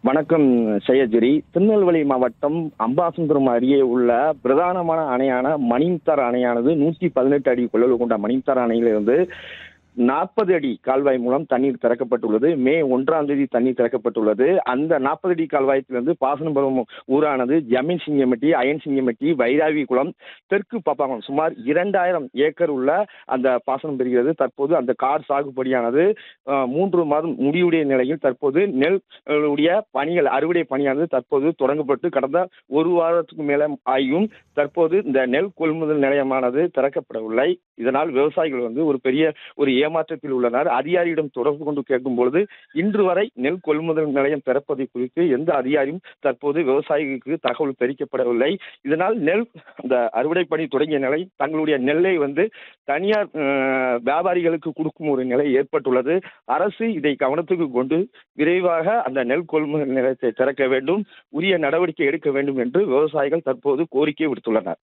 வணக்கம் சையஜிரி திருநெல்வேலி மாவட்டம் அம்பாசந்தரம் அருகே உள்ள பிரதானமான அணையான மணிமுத்தார் அணையானது நூற்றி பதினெட்டு அடி கொள்ளளவு கொண்ட மணிமுத்தார் அணையிலிருந்து நாற்பது அடி கால்வாய் மூலம் தண்ணீர் திறக்கப்பட்டுள்ளது மே ஒன்றாம் தேதி தண்ணீர் திறக்கப்பட்டுள்ளது அந்த நாற்பது அடி கால்வாயத்திலிருந்து பாசனம் பெறும் ஊரானது ஜமீன் சிங்கமெட்டி அயன் சிங்கமெட்டி வைராவி குளம் தெற்கு பாப்பாங்குளம் சுமார் இரண்டாயிரம் ஏக்கர் உள்ள அந்த பாசனம் பெறுகிறது தற்போது அந்த கார் சாகுபடியானது அஹ், மூன்று மாதம் முடிவுடைய நிலையில் தற்போது நெல் அஹ், உடைய பணிகள் அறுவடை பணியானது தற்போது தொடங்கப்பட்டு கடந்த ஒரு வாரத்துக்கு மேல ஆகியும் தற்போது இந்த நெல் கொள்முதல் நிலையமானது திறக்கப்படவில்லை இதனால் விவசாயிகள் வந்து ஒரு பெரிய ஒரு ஏமாற்றத்தில் உள்ளனர் அதிகாரியிடம் தொடர்பு கொண்டு கேட்கும் பொழுது இன்று வரை நெல் கொள்முதல் நிலையம் திறப்பதை குறித்து எந்த அதிகாரியும் தற்போது விவசாயிகளுக்கு தகவல் தெரிவிக்கப்படவில்லை இதனால் நெல் அந்த அறுவடை பணி தொடங்கிய நிலை தங்களுடைய நெல்லை வந்து தனியார் அஹ், வியாபாரிகளுக்கு கொடுக்கும் ஒரு நிலை ஏற்பட்டுள்ளது அரசு இதை கவனத்துக்கு கொண்டு விரைவாக அந்த நெல் கொள்முதல் நிலையத்தை திறக்க வேண்டும் உரிய நடவடிக்கை எடுக்க வேண்டும் என்று விவசாயிகள் தற்போது கோரிக்கை விடுத்துள்ளனர்